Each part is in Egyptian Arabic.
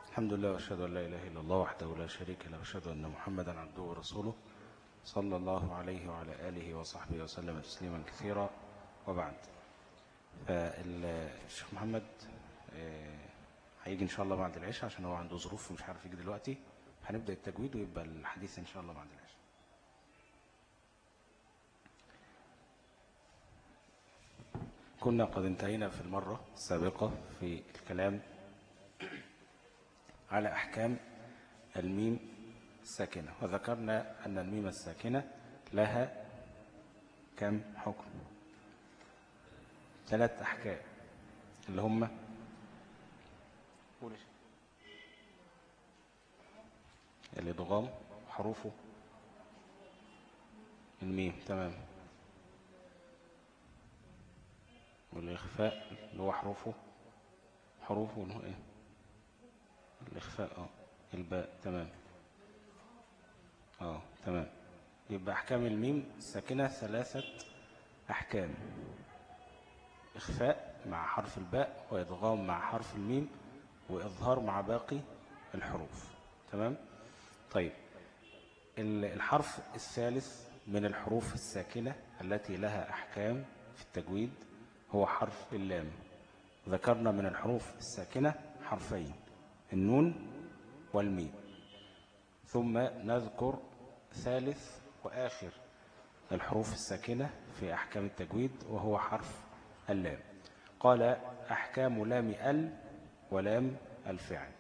الحمد لله وأشهد أن لا إله إلا الله وحده لا شريك له وأشهد أن محمدا عبده ورسوله صلى الله عليه وعلى آله وصحبه وسلم تسليما كثيرا وبعد فالشيخ محمد آه، هيجي إن شاء الله بعد العشاء عشان هو عنده ظروف ومش عارف يجي دلوقتي هنبدأ التجويد ويبقى الحديث إن شاء الله بعد العشاء كنا قد انتهينا في المرة السابقة في الكلام على أحكام الميم الساكنة وذكرنا أن الميم الساكنة لها كم حكم ثلاث أحكام اللي هم الإضغام حروفه الميم تمام والإخفاء اللي هو حروفه حروفه اللي هو إيه الإخفاء اه الباء تمام اه تمام يبقى أحكام الميم الساكنة ثلاثة أحكام إخفاء مع حرف الباء وإدغام مع حرف الميم وإظهار مع باقي الحروف تمام طيب الحرف الثالث من الحروف الساكنة التي لها أحكام في التجويد هو حرف اللام ذكرنا من الحروف الساكنة حرفين النون والميم ثم نذكر ثالث وآخر الحروف الساكنة في أحكام التجويد وهو حرف اللام قال أحكام لام ال ولام الفعل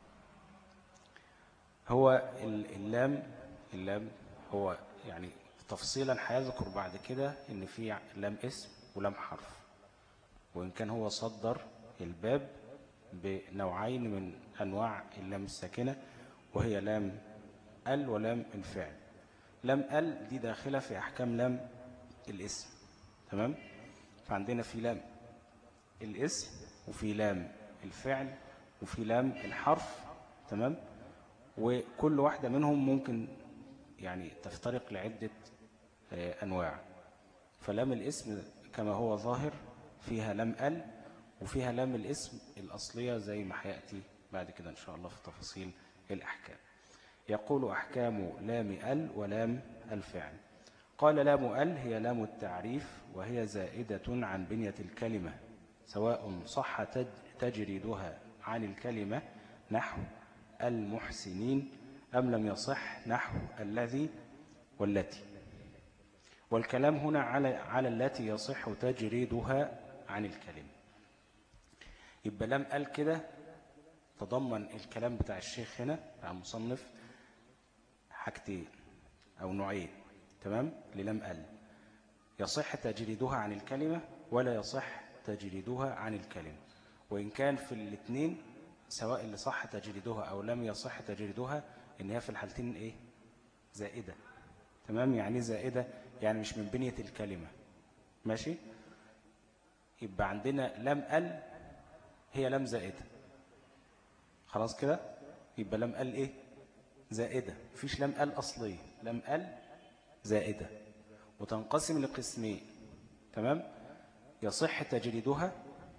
هو اللام اللام هو يعني تفصيلا هيذكر بعد كده ان في لام اسم ولام حرف وإن كان هو صدر الباب بنوعين من أنواع اللام الساكنة وهي لام ال ولام الفعل لام ال دي داخلة في أحكام لام الاسم تمام فعندنا في لام الاسم وفي لام الفعل وفي لام الحرف تمام وكل واحدة منهم ممكن يعني تفترق لعدة آه، أنواع فلام الاسم كما هو ظاهر فيها لام ال وفيها لام الاسم الأصلية زي ما حياتي بعد كده إن شاء الله في تفاصيل الأحكام يقول أحكام لام ال ولام الفعل قال لام ال هي لام التعريف وهي زائدة عن بنية الكلمة سواء صح تجريدها عن الكلمة نحو المحسنين أم لم يصح نحو الذي والتي والكلام هنا على على التي يصح تجريدها عن الكلمة يبقى لم قال كده تضمن الكلام بتاع الشيخ هنا بتاع المصنف حاجتين أو نوعين تمام للم قال يصح تجريدها عن الكلمة ولا يصح تجريدها عن الكلمة وإن كان في الاثنين سواء اللي صح تجريدها أو لم يصح تجريدها إن هي في الحالتين إيه زائدة تمام يعني زائدة يعني مش من بنية الكلمة ماشي يبقى عندنا لم ال هي لم زائدة خلاص كده يبقى لم ال ايه زائدة مفيش لم ال أصلية لم ال زائدة وتنقسم لقسمين تمام يصح تجريدها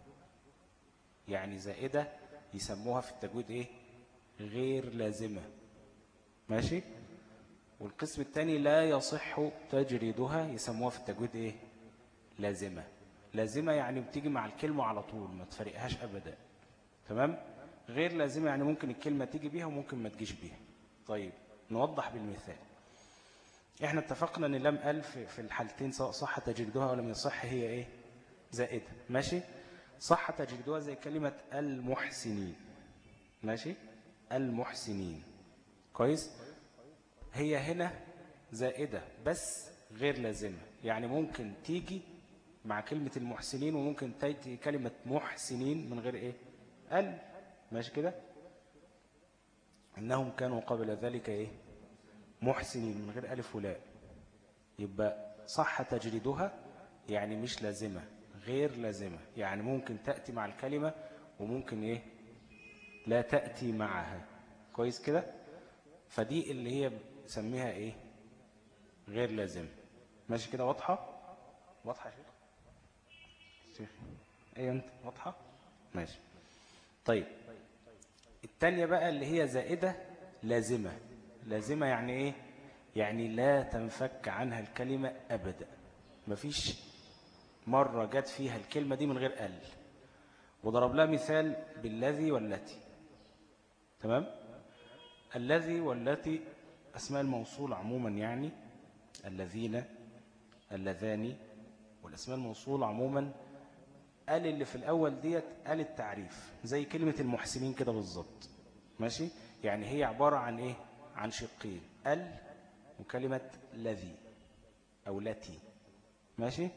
يعني زائدة يسموها في التجويد ايه غير لازمة ماشي والقسم الثاني لا يصح تجريدها يسموها في التجويد ايه لازمة لازمة يعني بتيجي مع الكلمة على طول ما تفرقهاش أبدا تمام غير لازمة يعني ممكن الكلمة تيجي بيها وممكن ما تجيش بيها طيب نوضح بالمثال احنا اتفقنا ان لم ألف في الحالتين سواء صح تجريدها ولم يصح هي ايه زائدة ماشي صح تجريدها زي كلمة المحسنين ماشي المحسنين كويس هي هنا زائدة بس غير لازمة يعني ممكن تيجي مع كلمة المحسنين وممكن تأتي كلمة محسنين من غير إيه ال ماشي كده إنهم كانوا قبل ذلك إيه محسنين من غير ألف ولاء يبقى صح تجريدها يعني مش لازمة غير لازمة يعني ممكن تأتي مع الكلمة وممكن إيه لا تأتي معها كويس كده فدي اللي هي سميها إيه غير لازمة ماشي كده واضحة واضحة شيخ شيخ ايه انت واضحة ماشي طيب التانية بقى اللي هي زائدة لازمة لازمة يعني ايه يعني لا تنفك عنها الكلمة أبدا مفيش مرة جت فيها الكلمة دي من غير ال وضرب لها مثال بالذي والتي تمام الذي والتي أسماء الموصول عموما يعني الذين اللذان والأسماء الموصول عموما قال اللي في الأول ديت قال التعريف زي كلمة المحسنين كده بالظبط ماشي يعني هي عبارة عن إيه عن شقين ال وكلمة الذي أو التي ماشي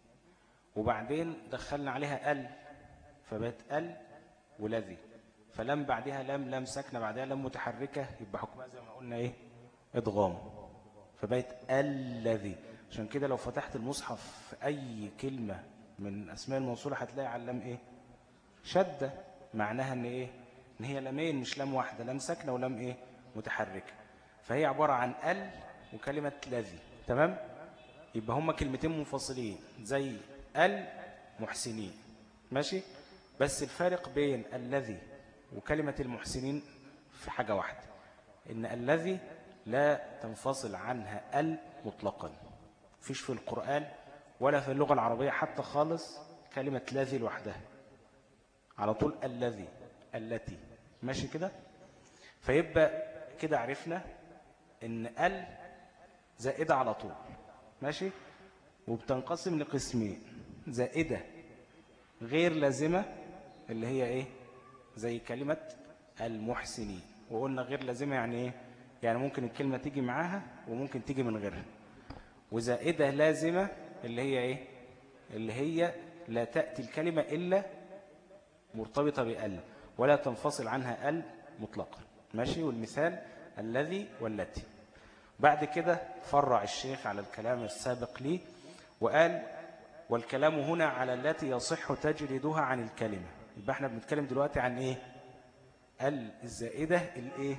وبعدين دخلنا عليها ال فبقت ال ولذي فلم بعدها لم لم ساكنه بعدها لم متحركة يبقى حكمها زي ما قلنا ايه ادغام فبقت الذي عشان كده لو فتحت المصحف في اي كلمة من اسماء الموصولة هتلاقي على اللام ايه شدة معناها ان ايه ان هي لمين مش لام واحدة لام ساكنة ولام ايه متحركة فهي عبارة عن ال وكلمة الذي تمام يبقى هما كلمتين منفصلين زي المحسنين ماشي بس الفارق بين الذي وكلمة المحسنين في حاجة واحدة إن الذي لا تنفصل عنها ال مطلقا فيش في القرآن ولا في اللغة العربية حتى خالص كلمة الذي لوحدها على طول الذي التي ماشي كده فيبقى كده عرفنا ان ال زائدة على طول ماشي وبتنقسم لقسمين زائدة غير لازمة اللي هي ايه زي كلمة المحسنين وقلنا غير لازمة يعني ايه يعني ممكن الكلمة تيجي معاها وممكن تيجي من غيرها وزائدة لازمة اللي هي ايه اللي هي لا تأتي الكلمة إلا مرتبطة بأل ولا تنفصل عنها أل مطلقا ماشي والمثال الذي والتي بعد كده فرع الشيخ على الكلام السابق لي وقال والكلام هنا على التي يصح تجردها عن الكلمة يبقى احنا بنتكلم دلوقتي عن ايه ال الزائدة الايه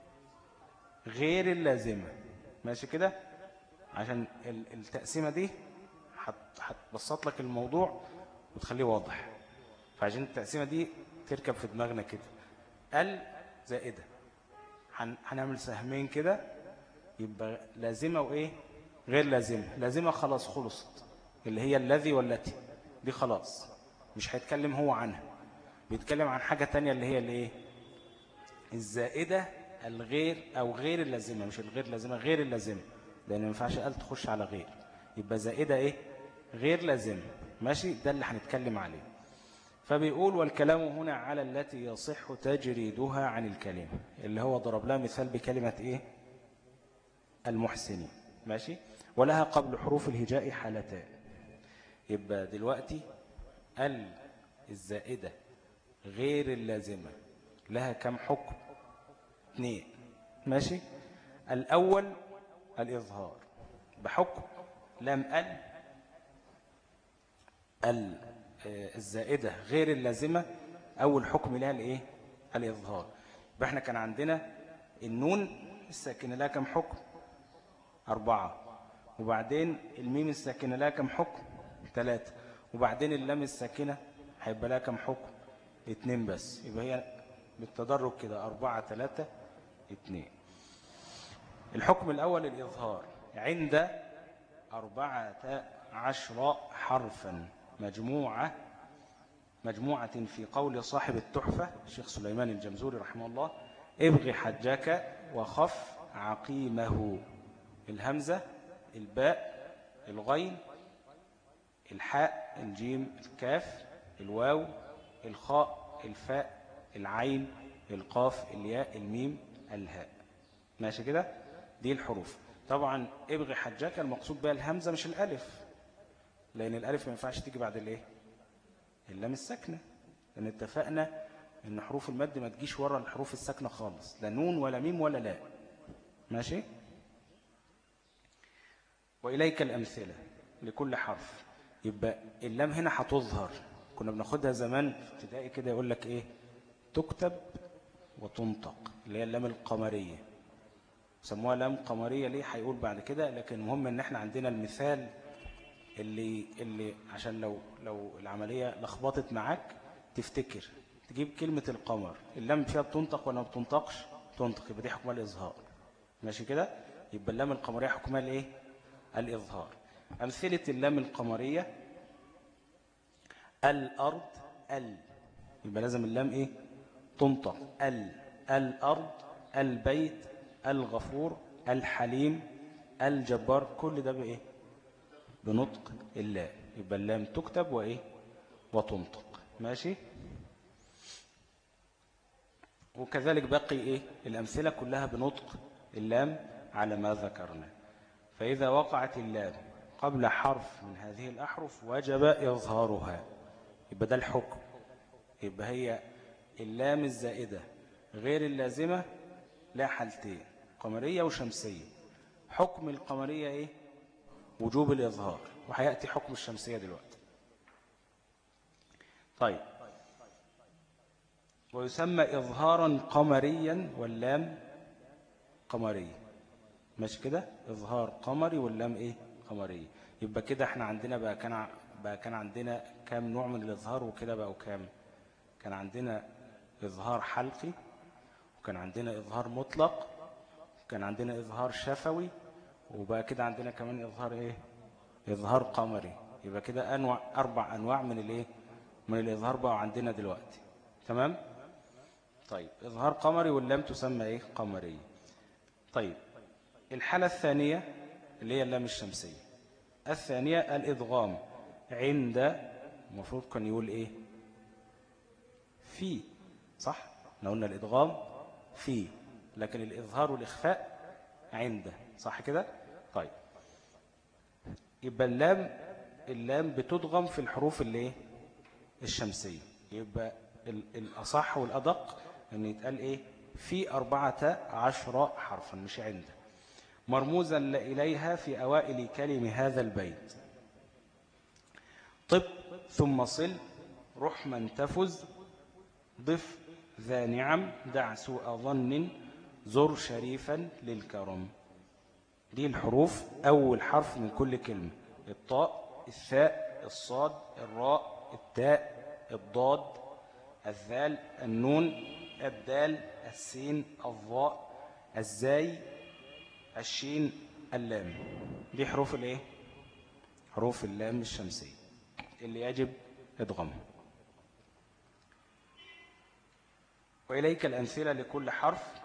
غير اللازمة ماشي كده عشان التقسيمة دي هتبسط لك الموضوع وتخليه واضح فعشان التقسيمة دي تركب في دماغنا كده ال زائدة هنعمل سهمين كده يبقى لازمة وإيه غير لازمة لازمة خلاص خلصت اللي هي الذي والتي دي خلاص مش هيتكلم هو عنها بيتكلم عن حاجة تانية اللي هي الايه الزائدة الغير أو غير اللازمة مش الغير لازمة غير اللازمة لأن ما ينفعش قال تخش على غير يبقى زائدة إيه غير لازمة ماشي ده اللي هنتكلم عليه فبيقول والكلام هنا على التي يصح تجريدها عن الكلمة اللي هو ضرب لها مثال بكلمة إيه المحسنين ماشي ولها قبل حروف الهجاء حالتان يبقى دلوقتي ال الزائدة غير اللازمة لها كم حكم اثنين ماشي الأول الإظهار بحكم لم ال ال الزائدة غير اللازمة أول حكم لها الإيه الإظهار يبقى احنا كان عندنا النون الساكنة لها كم حكم أربعة وبعدين الميم الساكنة لها كم حكم ثلاثة وبعدين اللام الساكنة هيبقى لها كم حكم اتنين بس يبقى هي بالتدرج كده أربعة ثلاثة اتنين الحكم الأول الإظهار عند أربعة عشر حرفا مجموعة مجموعة في قول صاحب التحفة الشيخ سليمان الجمزوري رحمه الله ابغي حجك وخف عقيمه الهمزة الباء الغين الحاء الجيم الكاف الواو الخاء الفاء العين القاف الياء الميم الهاء ماشي كده دي الحروف طبعا ابغي حجاك المقصود بها الهمزة مش الألف لأن الألف ما ينفعش تيجي بعد الايه اللام الساكنة لأن اتفقنا ان حروف المد ما تجيش ورا الحروف الساكنة خالص لا نون ولا ميم ولا لا ماشي وإليك الأمثلة لكل حرف يبقى اللام هنا هتظهر كنا بناخدها زمان في ابتدائي كده يقول لك ايه تكتب وتنطق اللي هي اللام القمرية سموها لام قمرية ليه هيقول بعد كده لكن المهم ان احنا عندنا المثال اللي اللي عشان لو لو العملية لخبطت معاك تفتكر تجيب كلمة القمر اللام فيها بتنطق ولا ما بتنطقش تنطق يبقى دي حكمها الإظهار ماشي كده يبقى اللام القمرية حكمها الإيه الإظهار أمثلة اللام القمرية الأرض ال يبقى لازم اللام إيه تنطق ال الأرض البيت الغفور الحليم الجبار كل ده بإيه بنطق اللام يبقى اللام تكتب وإيه وتنطق ماشي وكذلك باقي إيه الأمثلة كلها بنطق اللام على ما ذكرنا فإذا وقعت اللام قبل حرف من هذه الأحرف وجب إظهارها يبقى ده الحكم يبقى هي اللام الزائدة غير اللازمة لا حالتين قمرية وشمسية حكم القمرية إيه وجوب الإظهار وهيأتي حكم الشمسية دلوقتي طيب ويسمى إظهارا قمريا واللام قمرية ماشي كده إظهار قمري واللام إيه قمرية يبقى كده احنا عندنا بقى كان بقى كان عندنا كام نوع من الإظهار وكده بقوا كام كان عندنا إظهار حلقي وكان عندنا إظهار مطلق وكان عندنا إظهار شفوي وبقى كده عندنا كمان إظهار إيه إظهار قمري يبقى كده أنواع أربع أنواع من الإيه من الإظهار بقى عندنا دلوقتي تمام طيب إظهار قمري واللام تسمى إيه قمرية طيب الحالة الثانية اللي هي اللام الشمسية الثانية الإدغام عند المفروض كان يقول إيه في صح احنا قلنا الإدغام في لكن الإظهار والإخفاء عند صح كده طيب يبقى اللام اللام بتدغم في الحروف اللي ايه الشمسية يبقى الأصح والأدق أن يتقال إيه في أربعة عشر حرفا مش عنده مرموزا إليها في أوائل كلم هذا البيت طب ثم صل رحما تفز ضف ذا نعم دع سوء ظن زر شريفا للكرم دي الحروف أول حرف من كل كلمة الطاء الثاء الصاد الراء التاء الضاد الذال النون الدال السين الضاء الزاي الشين اللام دي حروف الايه حروف اللام الشمسية اللي يجب ادغامها وإليك الأمثلة لكل حرف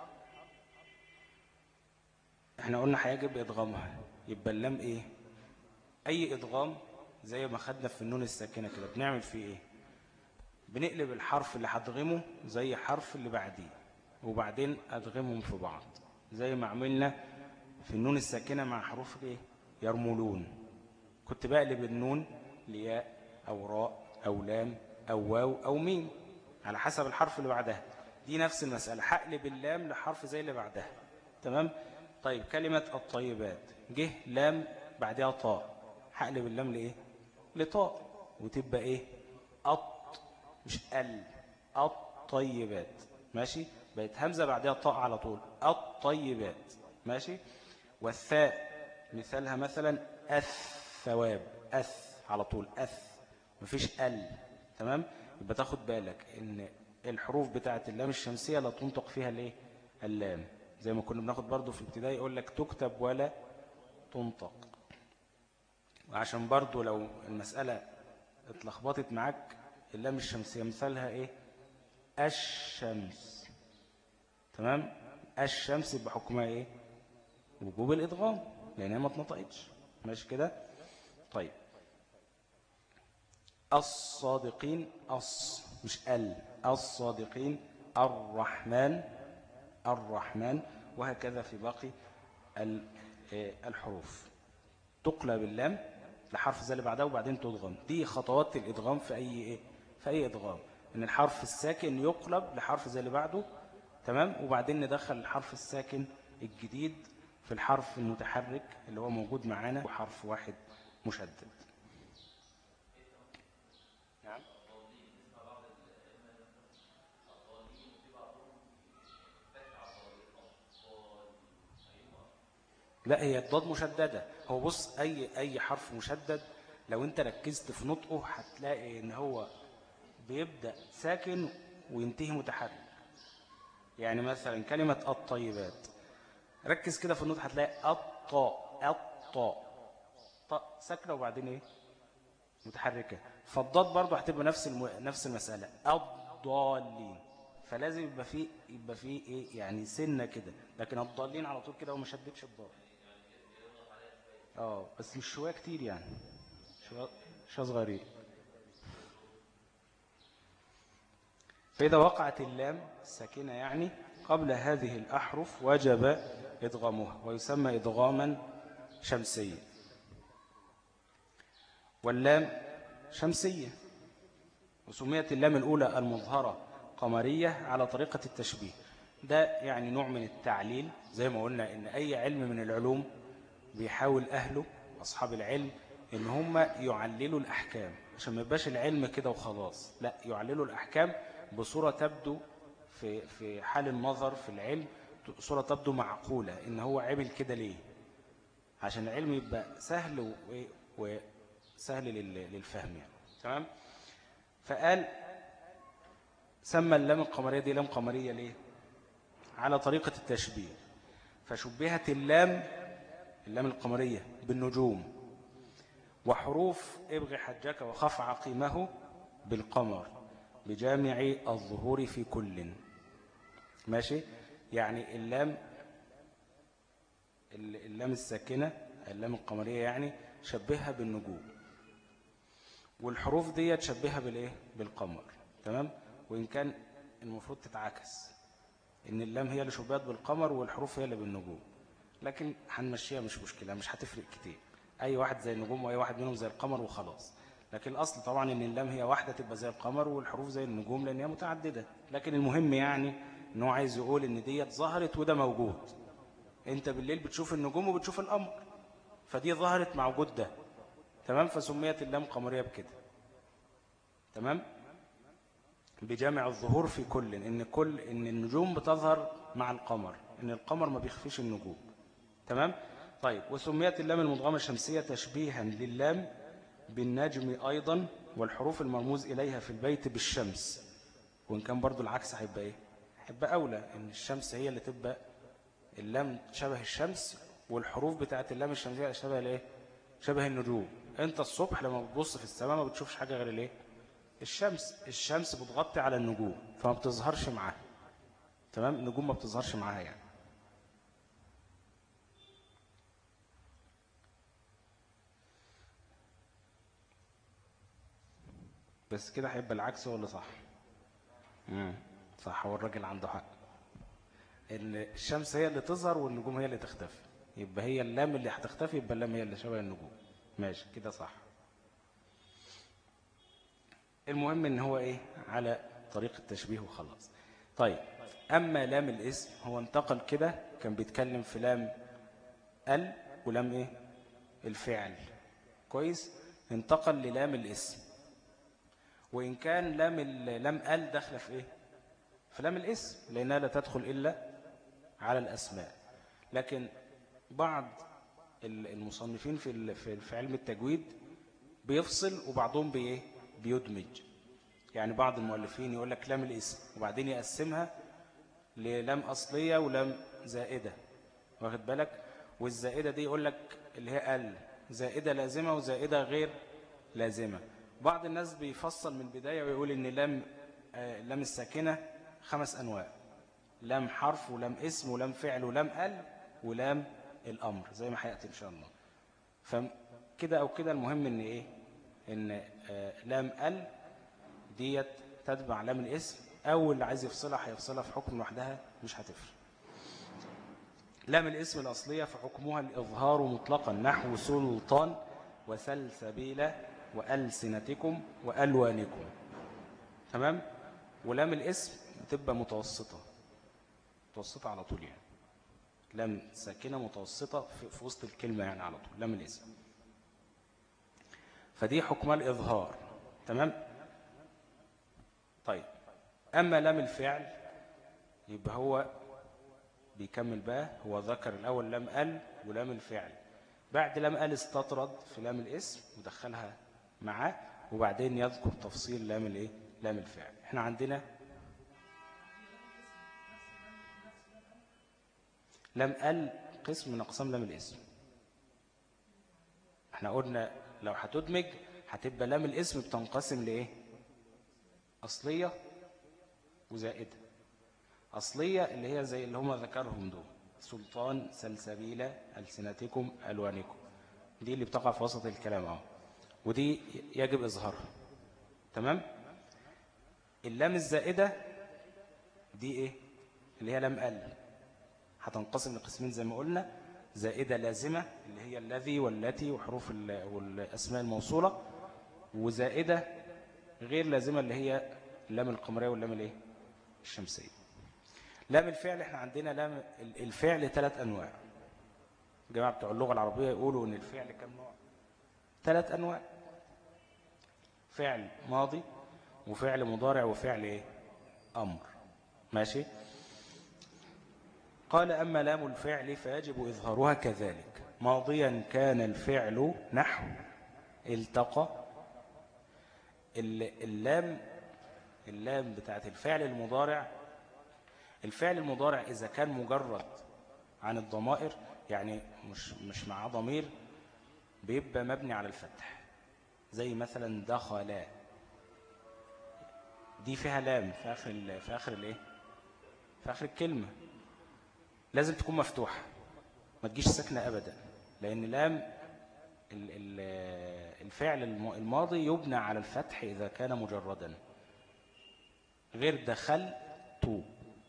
احنا قلنا هيجب إدغامها يبقى اللام إيه أي إدغام زي ما خدنا في النون الساكنة كده بنعمل فيه إيه بنقلب الحرف اللي هدغمه زي حرف اللي بعديه وبعدين أدغمهم في بعض زي ما عملنا في النون الساكنة مع حروف إيه يرملون كنت بقلب النون لياء أو راء أو لام أو واو أو ميم على حسب الحرف اللي بعدها دي نفس المسألة هقلب اللام لحرف زي اللي بعدها تمام طيب كلمة الطيبات جه لام بعدها طاء هقلب اللام لإيه لطاء وتبقى إيه أط مش ال الطيبات ماشي بقت همزة بعدها طاء على طول الطيبات ماشي والثاء مثالها مثلا الثواب أث على طول أث مفيش ال تمام يبقى تاخد بالك ان الحروف بتاعة اللام الشمسية لا تنطق فيها الايه اللام زي ما كنا بناخد برضو في الابتدائي يقول لك تكتب ولا تنطق وعشان برضو لو المسألة اتلخبطت معاك اللام الشمسية مثالها ايه الشمس تمام الشمس بحكمها ايه وجوب الادغام لانها ما اتنطقتش ماشي كده طيب الصادقين أص مش ال الصادقين الرحمن الرحمن وهكذا في باقي آه، الحروف تقلب اللام لحرف زي اللي بعدها وبعدين تضغم دي خطوات الإدغام في أي إيه؟ في أي إدغام إن الحرف الساكن يقلب لحرف زي اللي بعده تمام وبعدين ندخل الحرف الساكن الجديد في الحرف المتحرك اللي هو موجود معانا وحرف واحد مشدد لا هي الضاد مشددة هو بص أي, أي حرف مشدد لو أنت ركزت في نطقه هتلاقي إن هو بيبدأ ساكن وينتهي متحرك يعني مثلا كلمة الطيبات ركز كده في النطق هتلاقي الطاء الطاء طاء ساكنه وبعدين ايه متحركه فالضاد برضه هتبقى نفس الم... نفس المساله الضالين فلازم يبقى فيه يبقى فيه ايه يعني سنه كده لكن الضالين على طول كده وما شدتش الضاد اه بس مش شويه كتير يعني شويه صغيرين فإذا وقعت اللام الساكنة يعني قبل هذه الأحرف وجب إدغامها ويسمى إدغاما شمسيا واللام شمسية وسميت اللام الأولى المظهرة قمرية على طريقة التشبيه ده يعني نوع من التعليل زي ما قلنا إن أي علم من العلوم بيحاول أهله أصحاب العلم إن هم يعللوا الأحكام عشان ما يبقاش العلم كده وخلاص لا يعللوا الأحكام بصورة تبدو في في حال النظر في العلم صورة تبدو معقولة إن هو عمل كده ليه عشان العلم يبقى سهل وسهل للفهم يعني تمام فقال سمى اللام القمرية دي لام قمرية ليه على طريقة التشبيه فشبهت اللام اللام القمرية بالنجوم وحروف ابغ حجك وخف عقيمه بالقمر بجامع الظهور في كل ماشي يعني اللام اللام الساكنة اللام القمرية يعني شبهها بالنجوم والحروف دي تشبهها بالايه بالقمر تمام وإن كان المفروض تتعكس إن اللام هي اللي شبهت بالقمر والحروف هي اللي بالنجوم لكن هنمشيها مش مشكلة مش هتفرق كتير أي واحد زي النجوم وأي واحد منهم زي القمر وخلاص لكن الأصل طبعا إن اللام هي واحدة تبقى زي القمر والحروف زي النجوم لأن هي متعددة لكن المهم يعني ان هو عايز يقول ان ديت ظهرت وده موجود انت بالليل بتشوف النجوم وبتشوف القمر فدي ظهرت مع وجود ده تمام فسميت اللام قمرية بكده تمام بجامع الظهور في كل ان كل ان النجوم بتظهر مع القمر ان القمر ما بيخفيش النجوم تمام طيب وسميت اللام المضغمة الشمسية تشبيها للام بالنجم أيضا والحروف المرموز إليها في البيت بالشمس وإن كان برضو العكس هيبقى إيه هيبقى أولى إن الشمس هي اللي تبقى اللام شبه الشمس والحروف بتاعت اللام الشمسية شبه الايه شبه النجوم انت الصبح لما بتبص في السماء ما بتشوفش حاجة غير الايه الشمس الشمس بتغطي على النجوم فما بتظهرش معاها تمام النجوم ما بتظهرش معاها يعني بس كده هيبقى العكس هو اللي صح امم صح هو الراجل عنده حق ان الشمس هي اللي تظهر والنجوم هي اللي تختفي يبقى هي اللام اللي هتختفي يبقى اللام هي اللي شبه النجوم ماشي كده صح المهم ان هو ايه على طريق التشبيه وخلاص طيب اما لام الاسم هو انتقل كده كان بيتكلم في لام ال ولام ايه الفعل كويس انتقل للام الاسم وإن كان لام لام ال داخله في إيه في لام الاسم لأنها لا تدخل إلا على الأسماء لكن بعض المصنفين في في علم التجويد بيفصل وبعضهم بإيه بيدمج يعني بعض المؤلفين يقول لك لام الاسم وبعدين يقسمها للام أصلية ولام زائدة واخد بالك والزائدة دي يقول لك اللي هي ال زائدة لازمة وزائدة غير لازمة بعض الناس بيفصل من البداية ويقول ان لام آه، لام الساكنة خمس أنواع لام حرف ولام اسم ولام فعل ولام ال ولام الأمر زي ما هيأتي إن شاء الله فكده أو كده المهم ان إيه ان آه، لام ال ديت تتبع لام الاسم أو اللي عايز يفصلها هيفصلها في حكم لوحدها مش هتفرق لام الاسم الأصلية فحكمها الإظهار مطلقا نحو سلطان وسلسبيل وألسنتكم وألوانكم تمام ولام الاسم بتبقى متوسطة متوسطة على طول يعني لام ساكنة متوسطة في وسط الكلمة يعني على طول لام الاسم فدي حكمها الإظهار تمام طيب أما لام الفعل يبقى هو بيكمل بقى هو ذكر الأول لام ال ولام الفعل بعد لام ال استطرد في لام الاسم ودخلها معاه وبعدين يذكر تفصيل لام الايه لام الفعل احنا عندنا لام ال قسم من أقسام لام الاسم احنا قلنا لو هتدمج هتبقى لام الاسم بتنقسم لإيه أصلية وزائدة أصلية اللي هي زي اللي هم ذكرهم دول سلطان سلسبيلة ألسنتكم ألوانكم دي اللي بتقع في وسط الكلام اهو ودي يجب إظهارها تمام اللام الزائدة دي إيه اللي هي لام ال هتنقسم لقسمين زي ما قلنا زائدة لازمة اللي هي الذي والتي وحروف والأسماء الموصولة وزائدة غير لازمة اللي هي اللام القمرية واللام الايه الشمسية لام الفعل احنا عندنا لام الفعل ثلاث أنواع الجماعة بتوع اللغة العربية يقولوا ان الفعل كم نوع ثلاث أنواع فعل ماضي وفعل مضارع وفعل ايه أمر ماشي قال أما لام الفعل فيجب إظهارها كذلك ماضيا كان الفعل نحو التقى اللام اللام بتاعت الفعل المضارع الفعل المضارع إذا كان مجرد عن الضمائر يعني مش, مش معاه ضمير بيبقى مبني على الفتح زي مثلا دخل دي فيها لام في آخر, في آخر الإيه؟ في آخر الكلمة لازم تكون مفتوحة ما تجيش ساكنة أبدا لأن لام الفعل الماضي يبنى على الفتح إذا كان مجردا غير دخل تو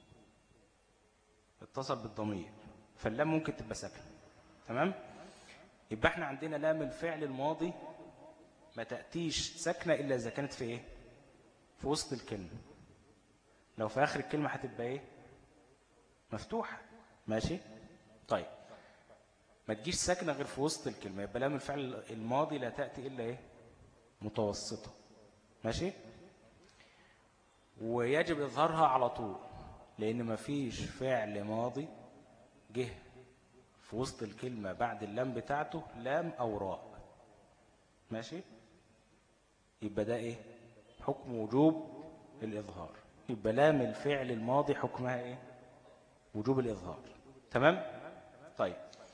اتصل بالضمير فاللام ممكن تبقى ساكنة تمام يبقى احنا عندنا لام الفعل الماضي ما تأتيش ساكنة إلا إذا كانت في إيه في وسط الكلمة لو في آخر الكلمة هتبقى إيه مفتوحة ماشي طيب ما تجيش ساكنة غير في وسط الكلمة يبقى لام الفعل الماضي لا تأتي إلا إيه متوسطة ماشي ويجب إظهارها على طول لأن ما فيش فعل ماضي جه في وسط الكلمة بعد اللام بتاعته لام أو راء ماشي يبقى ده إيه حكم وجوب الإظهار يبقى لام الفعل الماضي حكمها إيه وجوب الإظهار تمام طيب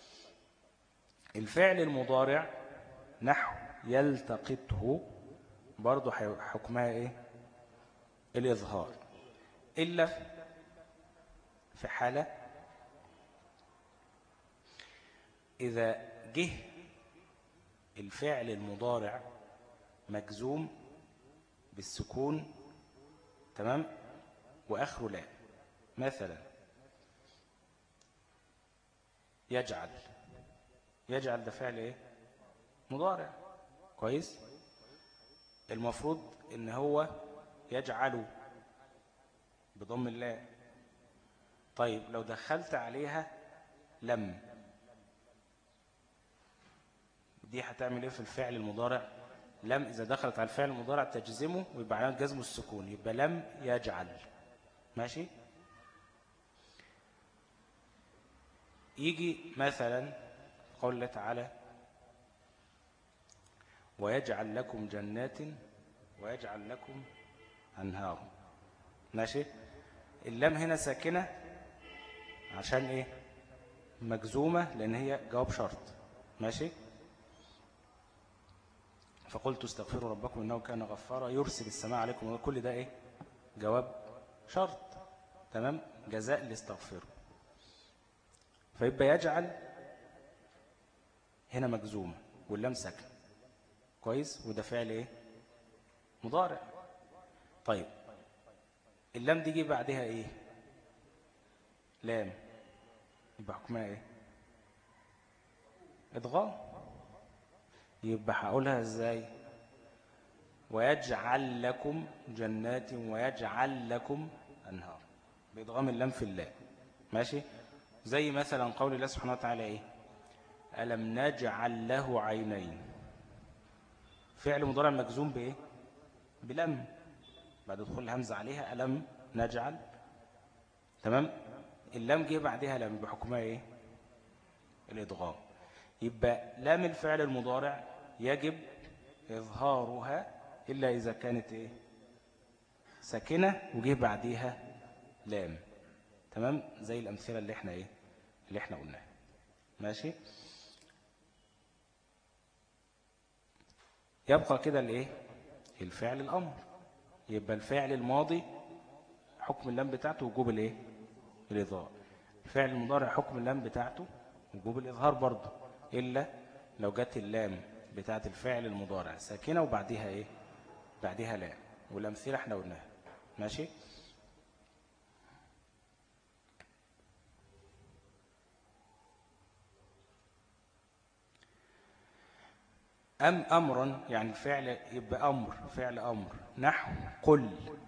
الفعل المضارع نحو يلتقطه برضو حكمها إيه الإظهار إلا في حالة إذا جه الفعل المضارع مجزوم بالسكون تمام وآخره لا مثلا يجعل يجعل ده فعل ايه مضارع كويس المفروض ان هو يجعل بضم الله طيب لو دخلت عليها لم دي هتعمل ايه في الفعل المضارع لم إذا دخلت على الفعل المضارع تجزمه ويبقى علامة جزمه السكون يبقى لم يجعل ماشي يجي مثلا قول الله تعالى ويجعل لكم جنات ويجعل لكم أنهار ماشي اللام هنا ساكنة عشان ايه مجزومة لأن هي جواب شرط ماشي فقلت استغفروا ربكم إنه كان غفارا يرسل السماء عليكم وكل ده ايه جواب شرط تمام جزاء الاستغفر فيبقى يجعل هنا مجزومة واللام ساكنة كويس وده فعل ايه مضارع طيب اللام دي جه بعدها ايه لام يبقى حكمها ايه ادغام يبقى هقولها ازاي ويجعل لكم جنات ويجعل لكم انهار بادغام اللام في اللام ماشي زي مثلا قول الله سبحانه وتعالى ايه ألم نجعل له عينين فعل مضارع مجزوم بايه بلم بعد دخول الهمزة عليها ألم نجعل تمام اللام جه بعدها لم بحكمها ايه الادغام يبقى لام الفعل المضارع يجب إظهارها إلا إذا كانت إيه ساكنة وجه بعديها لام تمام زي الأمثلة اللي احنا إيه اللي احنا قلناه ماشي يبقى كده الايه الفعل الامر يبقى الفعل الماضي حكم اللام بتاعته وجوب الايه الاظهار الفعل المضارع حكم اللام بتاعته وجوب الاظهار برضه الا لو جت اللام بتاعت الفعل المضارع ساكنه وبعديها ايه بعديها لام والامثله احنا قلناها ماشي أم أمرا يعني فعل يبقى أمر فعل أمر نحو قل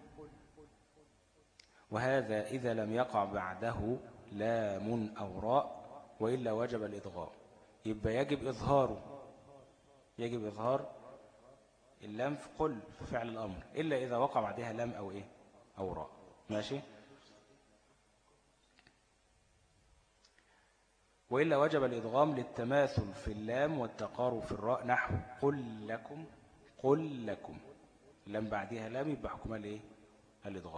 وهذا إذا لم يقع بعده لام أو راء وإلا وجب الإضغام يبقى يجب إظهاره يجب إظهار اللام في قل في فعل الأمر إلا إذا وقع بعدها لام أو إيه أو راء ماشي وإلا وجب الإدغام للتماثل في اللام والتقارب في الراء نحو قل لكم قل لكم اللام بعدها لام يبقى حكمها الإيه الإدغام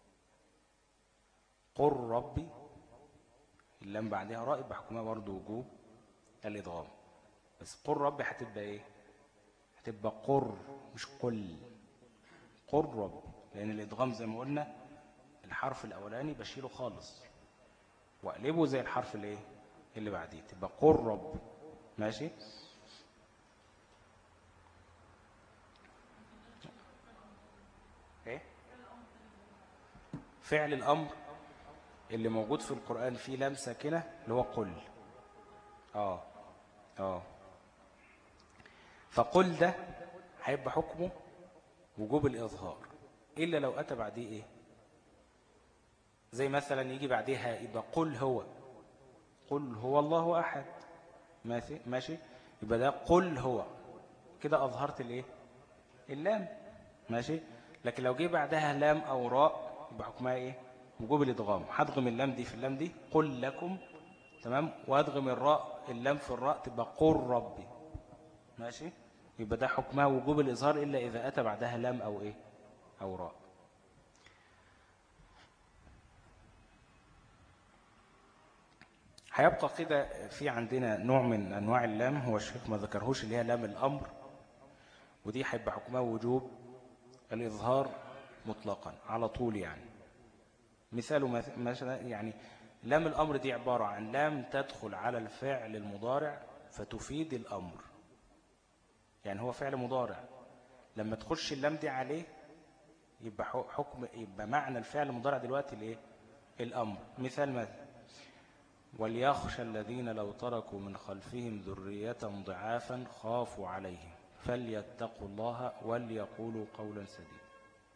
قل ربي اللام بعدها راء يبقى حكمها برضه وجوب الإدغام بس قل ربي هتبقى إيه هتبقى قر مش قل قر ربي لأن الإدغام زي ما قلنا الحرف الأولاني بشيله خالص واقلبه زي الحرف الايه اللي بعديه تبقى قرب ماشي ايه فعل الامر اللي موجود في القرآن فيه لام ساكنة اللي هو قل اه اه فقل ده هيبقى حكمه وجوب الإظهار إلا لو أتى بعديه إيه زي مثلا يجي بعديها يبقى قل هو قل هو الله أحد ماشي ماشي يبقى ده قل هو كده أظهرت الإيه اللام ماشي لكن لو جه بعدها لام أو راء يبقى حكمها إيه وجوب الإدغام هدغم اللام دي في اللام دي قل لكم تمام وأدغم الراء اللام في الراء تبقى قل ربي ماشي يبقى ده حكمها وجوب الإظهار إلا إذا أتى بعدها لام أو إيه أو راء هيبقى كده في عندنا نوع من أنواع اللام هو الشيخ ما ذكرهوش اللي هي لام الأمر ودي هيبقى حكمها وجوب الإظهار مطلقا على طول يعني مثاله مثلا يعني لام الأمر دي عبارة عن لام تدخل على الفعل المضارع فتفيد الأمر يعني هو فعل مضارع لما تخش اللام دي عليه يبقى حكم يبقى معنى الفعل المضارع دلوقتي الايه الامر مثال مثلا وليخشى الذين لو تركوا من خلفهم ذرية ضعافا خافوا عليهم فليتقوا الله وليقولوا قولا سديدا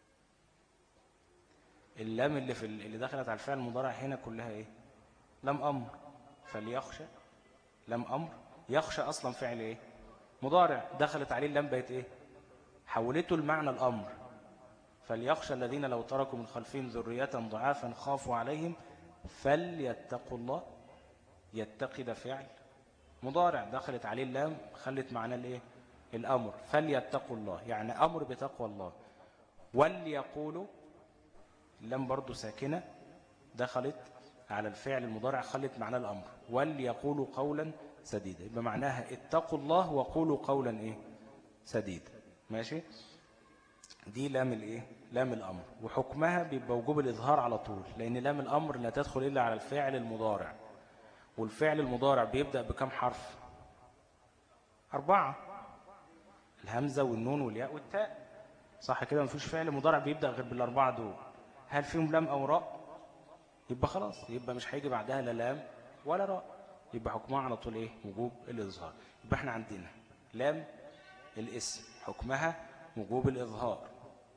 اللام اللي في اللي دخلت على الفعل المضارع هنا كلها ايه لم امر فليخشى لم امر يخشى اصلا فعل ايه مضارع دخلت عليه اللام بقت ايه حولته المعنى الامر فليخشى الذين لو تركوا من خلفهم ذرية ضعافا خافوا عليهم فليتقوا الله يتقي ده فعل مضارع دخلت عليه اللام خلت معناه الايه الامر فليتقوا الله يعني امر بتقوى الله وليقولوا اللام برضو ساكنه دخلت على الفعل المضارع خلت معناه الامر وليقولوا قولا سديدا يبقى معناها اتقوا الله وقولوا قولا ايه سديدا ماشي دي لام الايه لام الامر وحكمها بيبقى وجوب الاظهار على طول لان لام الامر لا تدخل الا على الفعل المضارع والفعل المضارع بيبدأ بكم حرف أربعة الهمزة والنون والياء والتاء صح كده مفيش فعل مضارع بيبدأ غير بالأربعة دول هل فيهم لام أو راء يبقى خلاص يبقى مش هيجي بعدها لا لام ولا راء يبقى حكمها على طول ايه وجوب الإظهار يبقى احنا عندنا لام الاسم حكمها وجوب الإظهار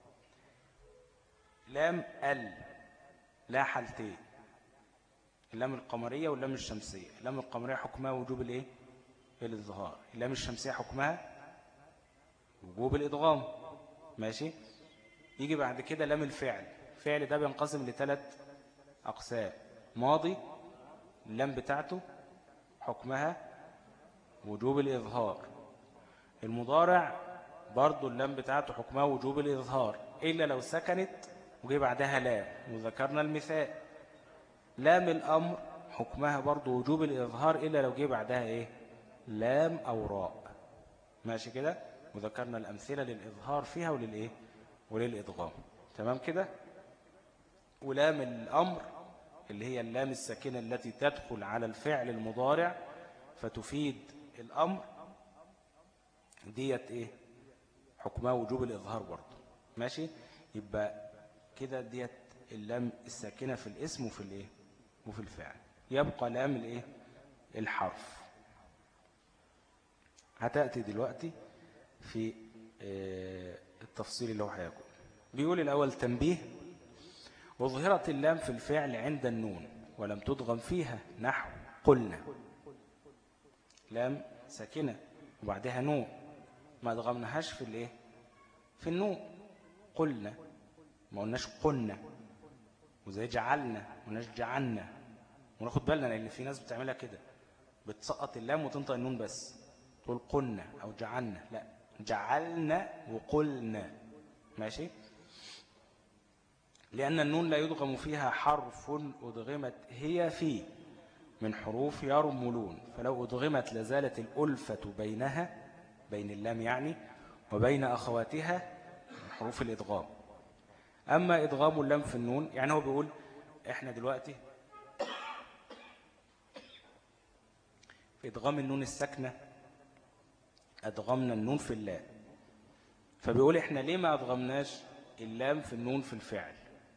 لام ال لا حالتين اللام القمرية واللام الشمسية اللام القمرية حكمها وجوب الايه الإظهار اللام الشمسية حكمها وجوب الإدغام ماشي يجي بعد كده لام الفعل الفعل ده بينقسم لثلاث أقسام ماضي اللام بتاعته حكمها وجوب الإظهار المضارع برضو اللام بتاعته حكمها وجوب الإظهار إلا لو سكنت وجي بعدها لام وذكرنا المثال لام الأمر حكمها برضو وجوب الإظهار إلا لو جه بعدها إيه لام أو راء ماشي كده وذكرنا الأمثلة للإظهار فيها وللإيه وللإضغام تمام كده ولام الأمر اللي هي اللام الساكنة التي تدخل على الفعل المضارع فتفيد الأمر ديت إيه حكمها وجوب الإظهار برضه ماشي يبقى كده ديت اللام الساكنة في الاسم وفي الإيه وفي الفعل يبقى لام الإيه الحرف هتأتي دلوقتي في آه، التفصيل اللي هو هيكون بيقول الأول تنبيه وظهرت اللام في الفعل عند النون ولم تضغم فيها نحو قلنا لام ساكنة وبعدها نون ما ضغمناهاش في الايه في النون قلنا ما قلناش قلنا وزي جعلنا ما قلناش جعلنا وناخد بالنا لان في ناس بتعملها كده بتسقط اللام وتنطق النون بس تقول قلنا او جعلنا لا جعلنا وقلنا ماشي لأن النون لا يدغم فيها حرف أدغمت هي فيه من حروف يرملون فلو أدغمت لزالت الألفة بينها بين اللام يعني وبين أخواتها من حروف الإدغام أما إدغام اللام في النون يعني هو بيقول إحنا دلوقتي في إدغام النون الساكنة أدغمنا النون في اللام فبيقول إحنا ليه ما أدغمناش اللام في النون في الفعل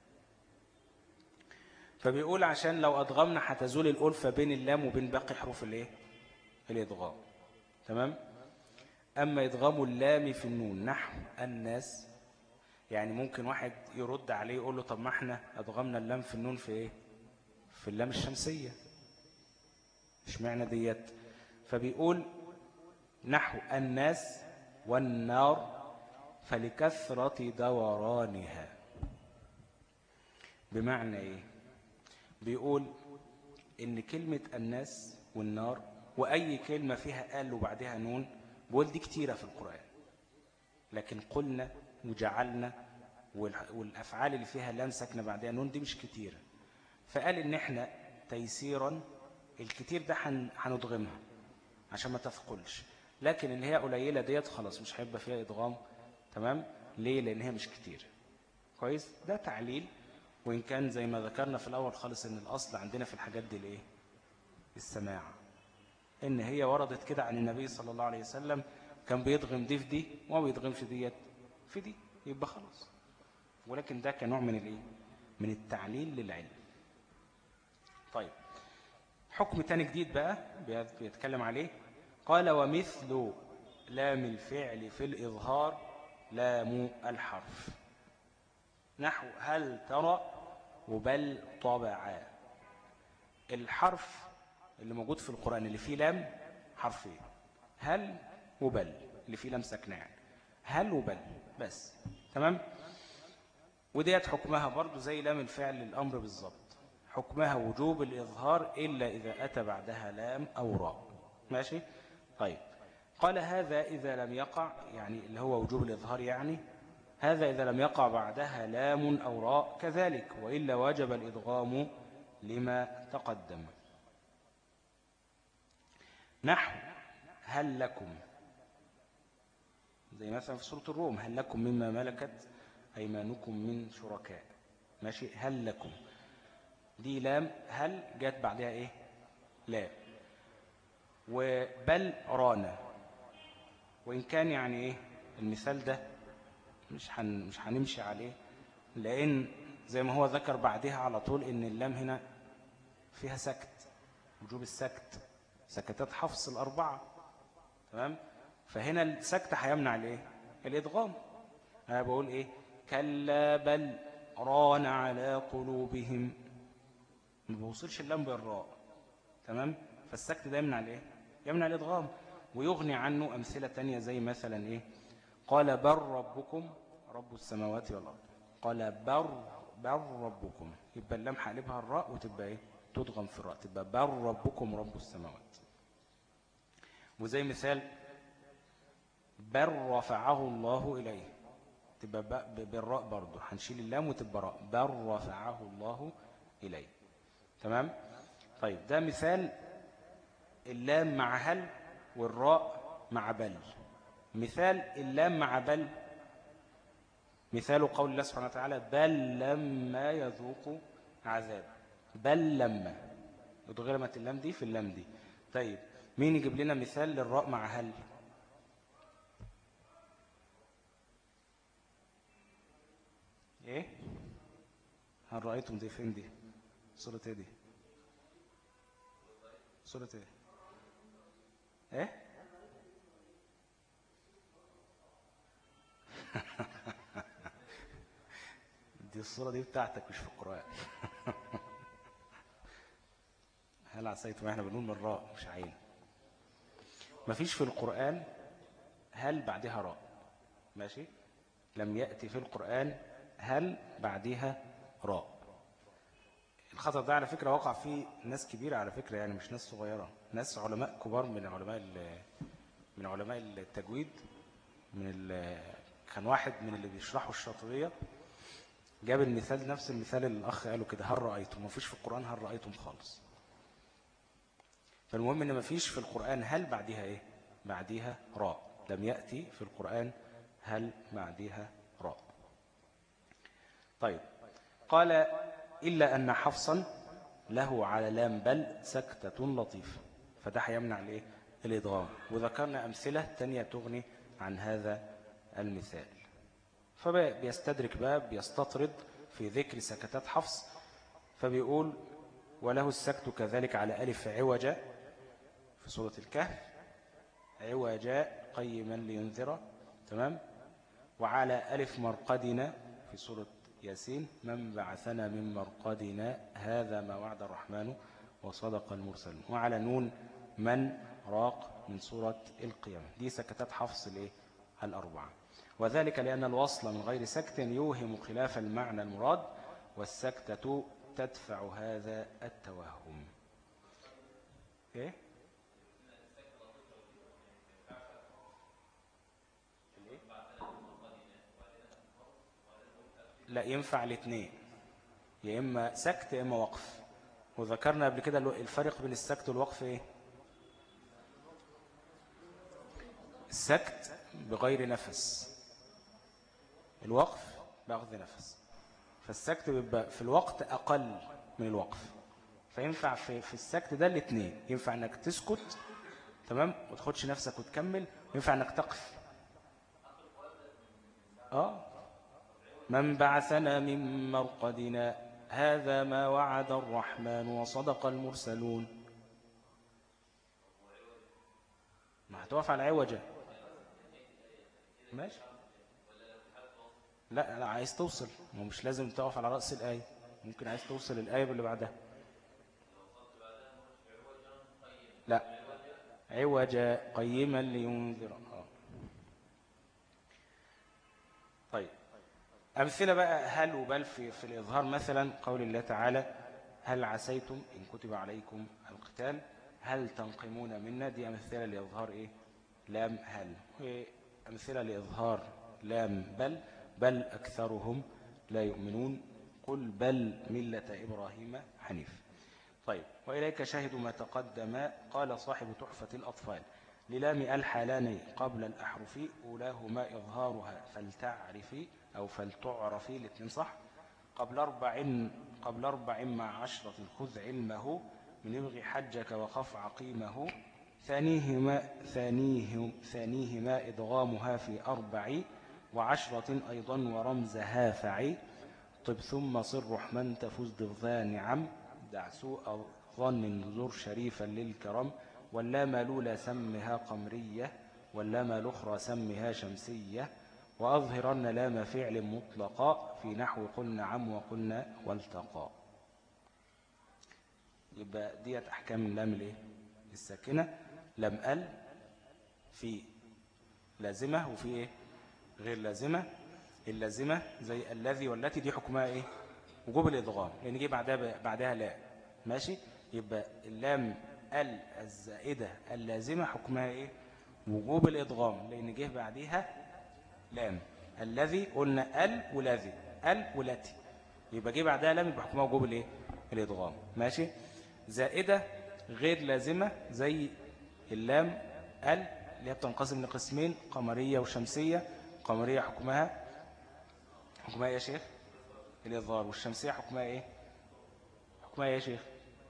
فبيقول عشان لو أدغمنا هتزول الألفة بين اللام وبين باقي حروف الايه الإدغام تمام أما إدغام اللام في النون نحو الناس يعني ممكن واحد يرد عليه يقول له طب ما احنا أدغمنا اللام في النون في ايه في اللام الشمسية مش معنى ديت فبيقول نحو الناس والنار فلكثرة دورانها بمعنى ايه بيقول إن كلمة الناس والنار وأي كلمة فيها قال وبعدها نون بقول دي كتيرة في القرآن لكن قلنا وجعلنا والأفعال اللي فيها لام ساكنة بعدها نون دي مش كتيرة فقال إن إحنا تيسيرا الكتير ده هندغمها عشان ما تثقلش لكن اللي هي قليلة ديت خلاص مش هيبقى فيها إدغام تمام ليه لأن هي مش كتير كويس ده تعليل وإن كان زي ما ذكرنا في الأول خالص إن الأصل عندنا في الحاجات دي الإيه؟ السماع إن هي وردت كده عن النبي صلى الله عليه وسلم كان بيضغم دي في دي وما بيضغمش ديت في دي يبقى خلاص ولكن ده كنوع من الإيه؟ من التعليل للعلم طيب حكم تاني جديد بقى بيتكلم عليه قال ومثل لام الفعل في الإظهار لام الحرف نحو هل ترى وبل طبعا الحرف اللي موجود في القرآن اللي فيه لام حرفين هل وبل اللي فيه لام ساكنه يعني هل وبل بس تمام وديت حكمها برضو زي لام الفعل للأمر بالظبط حكمها وجوب الإظهار إلا إذا أتى بعدها لام أو راء ماشي طيب قال هذا إذا لم يقع يعني اللي هو وجوب الإظهار يعني هذا إذا لم يقع بعدها لام أو راء كذلك وإلا وجب الإدغام لما تقدم نحو هل لكم زي مثلا في سورة الروم هل لكم مما ملكت أيمانكم من شركاء ماشي هل لكم دي لام هل جات بعدها إيه لا وبل رانا وإن كان يعني إيه المثال ده مش حن مش هنمشي عليه لأن زي ما هو ذكر بعدها على طول إن اللام هنا فيها سكت وجوب السكت سكتات حفص الأربعة تمام فهنا السكت هيمنع الايه الإدغام أنا بقول إيه كلا بل ران على قلوبهم ما بوصلش اللام بالراء تمام فالسكت ده يمنع الايه يمنع الإدغام ويغني عنه أمثلة تانية زي مثلا إيه قال بل ربكم رب السماوات والأرض قال بر بر ربكم يبقى اللام حالبها الراء وتبقى ايه تضغم في الراء تبقى بر ربكم رب السماوات وزي مثال بل رفعه الله إليه تبقى بالراء برضه هنشيل اللام وتبقى راء بل رفعه الله إليه تمام طيب ده مثال اللام مع هل والراء مع بل مثال اللام مع بل مثال قول الله سبحانه وتعالى بل لما يذوق عذاب بل لما اتغرمت اللام دي في اللام دي طيب مين يجيب لنا مثال للراء مع هل ايه هل رأيتم دي فين دي صورة ايه دي صورة ايه ايه دي الصورة دي بتاعتك مش في القرآن هل عسيتم احنا بنقول من راء مش عين مفيش في القرآن هل بعدها راء ماشي لم يأتي في القرآن هل بعدها راء الخطأ ده على فكرة وقع فيه ناس كبيرة على فكرة يعني مش ناس صغيرة ناس علماء كبار من علماء من علماء التجويد من كان واحد من اللي بيشرحوا الشاطبية جاب المثال نفس المثال اللي الأخ قاله كده هل رأيتم ما فيش في القرآن هل رأيتم خالص فالمهم ان ما فيش في القرآن هل بعدها ايه بعدها راء لم يأتي في القرآن هل بعدها راء طيب قال إلا أن حفصا له على لام بل سكتة لطيفة فده هيمنع الايه الإدغام وذكرنا أمثلة تانية تغني عن هذا المثال فبيستدرك بقى بيستطرد في ذكر سكتات حفص فبيقول وله السكت كذلك على ألف عوجة في سورة الكهف عوجا قيما لينذر تمام وعلى ألف مرقدنا في سورة ياسين من بعثنا من مرقدنا هذا ما وعد الرحمن وصدق المرسل وعلى نون من راق من سورة القيامة دي سكتات حفص الايه الأربعة وذلك لأن الوصل من غير سكت يوهم خلاف المعنى المراد والسكتة تدفع هذا التوهم إيه؟ لا ينفع الاثنين يا إما سكت يا إما وقف وذكرنا قبل كده الفرق بين السكت والوقف إيه السكت بغير نفس الوقف بأخذ نفس فالسكت بيبقى في الوقت أقل من الوقف فينفع في, في السكت ده الاثنين ينفع انك تسكت تمام وتاخدش نفسك وتكمل وينفع انك تقف اه من بعثنا من مرقدنا هذا ما وعد الرحمن وصدق المرسلون ما هتوقف على عوجة ماشي لا لا عايز توصل مش لازم تقف على رأس الآية ممكن عايز توصل الآية اللي بعدها لا عوجا قيما لينذر آه. طيب أمثلة بقى هل وبل في, في الإظهار مثلا قول الله تعالى هل عسيتم إن كتب عليكم القتال هل تنقمون منا دي أمثلة لإظهار إيه لام هل أمثلة لإظهار لام بل بل أكثرهم لا يؤمنون قل بل ملة إبراهيم حنيف طيب وإليك شاهد ما تقدم قال صاحب تحفة الأطفال للام الحالاني قبل الأحرف أولاهما إظهارها فلتعرفي أو فلتعرفي الاثنين صح قبل أربع قبل أربع مع عشرة خذ علمه من ابغي حجك وخف عقيمه ثانيهما, ثانيهما, ثانيهما إدغامها في أربع وعشرة أيضا ورمزها فعي طب ثم صر رحمن تفوز ضغذا نعم دع سوء ظن زر شريفا للكرم واللام لولا سمها قمرية واللام الأخرى سمها شمسية وأظهرن لام فعل مطلقا في نحو قلنا عم وقلنا والتقى يبقى ديت أحكام اللام الايه الساكنة لم أل في لازمة وفي إيه غير لازمة اللازمة زي الذي والتي دي حكمها إيه وجوب الإضغام لأن جه بعدها بعدها لا ماشي يبقى اللام ال الزائدة اللازمة حكمها إيه وجوب الإضغام لأن جه بعدها لام الذي قلنا ال والذي ال والتي يبقى جه بعدها لام يبقى حكمها وجوب الايه الادغام ماشي زائدة غير لازمة زي اللام ال اللي هي بتنقسم لقسمين قمرية وشمسية قمرية حكمها حكمها إيه يا شيخ الإظهار والشمسية حكمها ايه حكمها ايه يا شيخ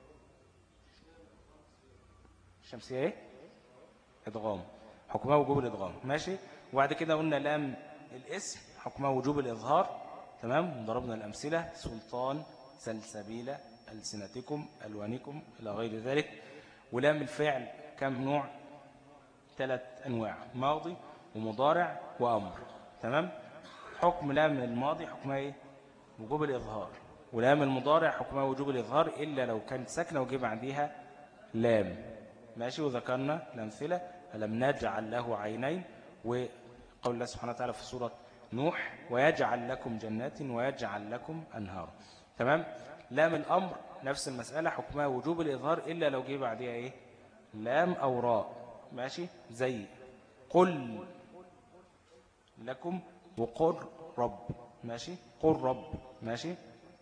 الشمسية ايه ادغام حكمها وجوب الادغام ماشي وبعد كده قلنا لام الاسم حكمها وجوب الإظهار تمام ضربنا الأمثلة سلطان سلسبيلة ألسنتكم ألوانكم إلى غير ذلك ولام الفعل كم نوع ثلاث أنواع ماضي ومضارع وأمر تمام حكم لام الماضي حكمها إيه وجوب الإظهار ولام المضارع حكمها وجوب الإظهار إلا لو كانت ساكنة وجيب بعديها لام ماشي وذكرنا الأمثلة ألم نجعل له عينين وقول الله سبحانه وتعالى في سورة نوح ويجعل لكم جنات ويجعل لكم أنهار تمام لام الأمر نفس المسألة حكمها وجوب الإظهار إلا لو جه بعدها إيه لام أو راء ماشي زي قل لكم وقل رب ماشي قل رب ماشي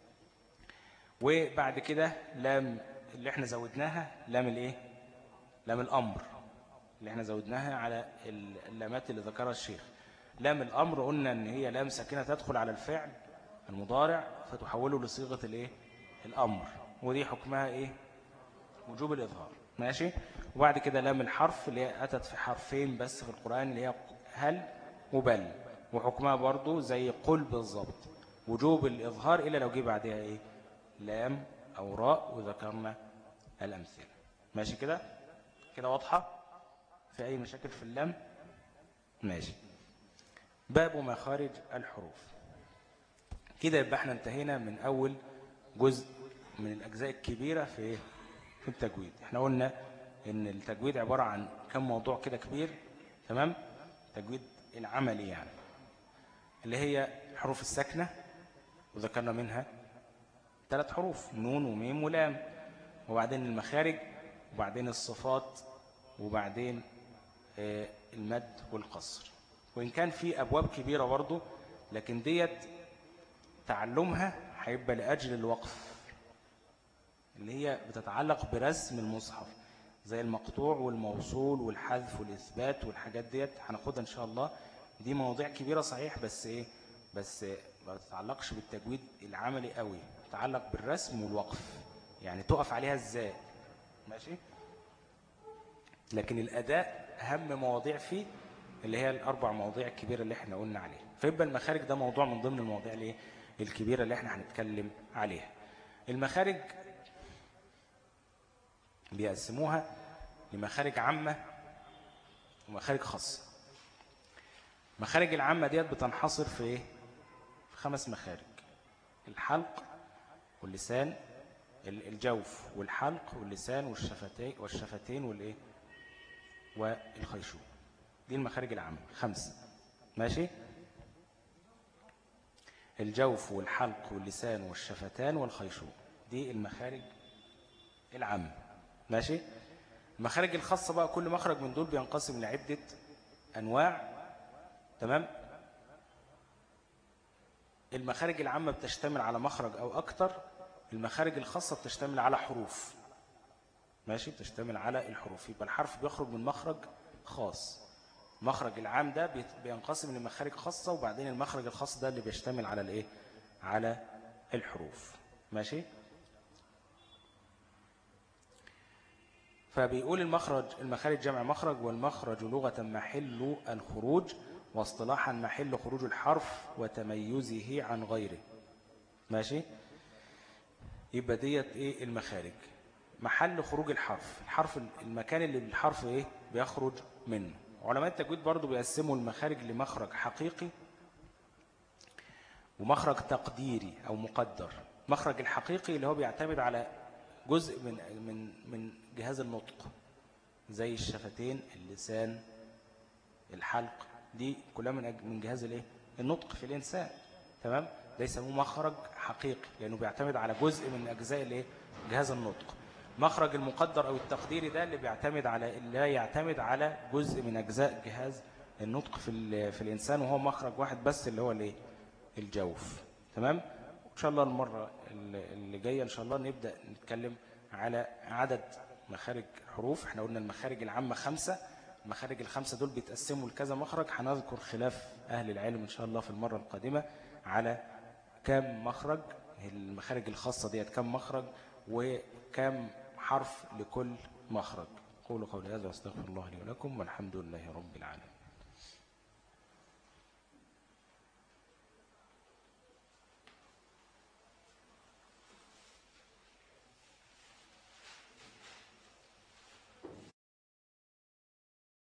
وبعد كده لام اللي احنا زودناها لام الايه لام الامر اللي احنا زودناها على اللامات اللي ذكرها الشيخ لام الامر قلنا ان هي لام ساكنه تدخل على الفعل المضارع فتحوله لصيغه الايه الامر ودي حكمها ايه وجوب الاظهار ماشي وبعد كده لام الحرف اللي هي اتت في حرفين بس في القران اللي هي هل وبل وحكمها برضو زي قل بالظبط وجوب الإظهار إلا لو جه بعدها إيه لام أو راء وذكرنا الأمثلة ماشي كده كده واضحة في أي مشاكل في اللام ماشي باب مخارج الحروف كده يبقى احنا انتهينا من أول جزء من الأجزاء الكبيرة في في التجويد احنا قلنا ان التجويد عبارة عن كم موضوع كده كبير تمام تجويد العملي يعني اللي هي حروف السكنة وذكرنا منها ثلاث حروف نون وميم ولام وبعدين المخارج وبعدين الصفات وبعدين آه، المد والقصر وإن كان في أبواب كبيرة برضو لكن ديت تعلمها هيبقى لأجل الوقف اللي هي بتتعلق برسم المصحف زي المقطوع والموصول والحذف والإثبات والحاجات ديت هناخدها إن شاء الله دي مواضيع كبيرة صحيح بس إيه بس ما تتعلقش بالتجويد العملي قوي تتعلق بالرسم والوقف يعني تقف عليها إزاي ماشي لكن الأداء أهم مواضيع فيه اللي هي الأربع مواضيع الكبيرة اللي احنا قلنا عليها فيبقى المخارج ده موضوع من ضمن المواضيع اللي الكبيرة اللي احنا هنتكلم عليها المخارج بيقسموها لمخارج عامة ومخارج خاصة مخارج العامة ديت بتنحصر في ايه في خمس مخارج الحلق واللسان الجوف والحلق واللسان والشفتين والشفتين والايه والخيشوم دي المخارج العامة خمسة ماشي الجوف والحلق واللسان والشفتان والخيشوم دي المخارج العامة ماشي المخارج الخاصة بقى كل مخرج من دول بينقسم لعدة أنواع تمام المخارج العامة بتشتمل على مخرج أو أكتر المخارج الخاصة بتشتمل على حروف ماشي بتشتمل على الحروف يبقى الحرف بيخرج من مخرج خاص مخرج العام ده بينقسم لمخارج خاصة وبعدين المخرج الخاص ده اللي بيشتمل على الايه على الحروف ماشي فبيقول المخرج المخارج جمع مخرج والمخرج لغة محل الخروج واصطلاحا محل خروج الحرف وتميزه عن غيره ماشي يبقى ديت ايه المخارج محل خروج الحرف الحرف المكان اللي الحرف ايه بيخرج منه علماء التجويد برضو بيقسموا المخارج لمخرج حقيقي ومخرج تقديري او مقدر مخرج الحقيقي اللي هو بيعتمد على جزء من من من جهاز النطق زي الشفتين اللسان الحلق دي كلها من من جهاز الايه النطق في الانسان تمام ده يسموه مخرج حقيقي لانه بيعتمد على جزء من اجزاء الايه جهاز النطق مخرج المقدر او التقديري ده اللي بيعتمد على اللي يعتمد على جزء من اجزاء جهاز النطق في في الانسان وهو مخرج واحد بس اللي هو الايه الجوف تمام ان شاء الله المره اللي جايه ان شاء الله نبدا نتكلم على عدد مخارج حروف احنا قلنا المخارج العامة خمسة المخارج الخمسة دول بيتقسموا لكذا مخرج هنذكر خلاف أهل العلم إن شاء الله في المرة القادمة على كم مخرج المخارج الخاصة ديت كم مخرج وكم حرف لكل مخرج قولوا قولي هذا واستغفر الله لي ولكم والحمد لله رب العالمين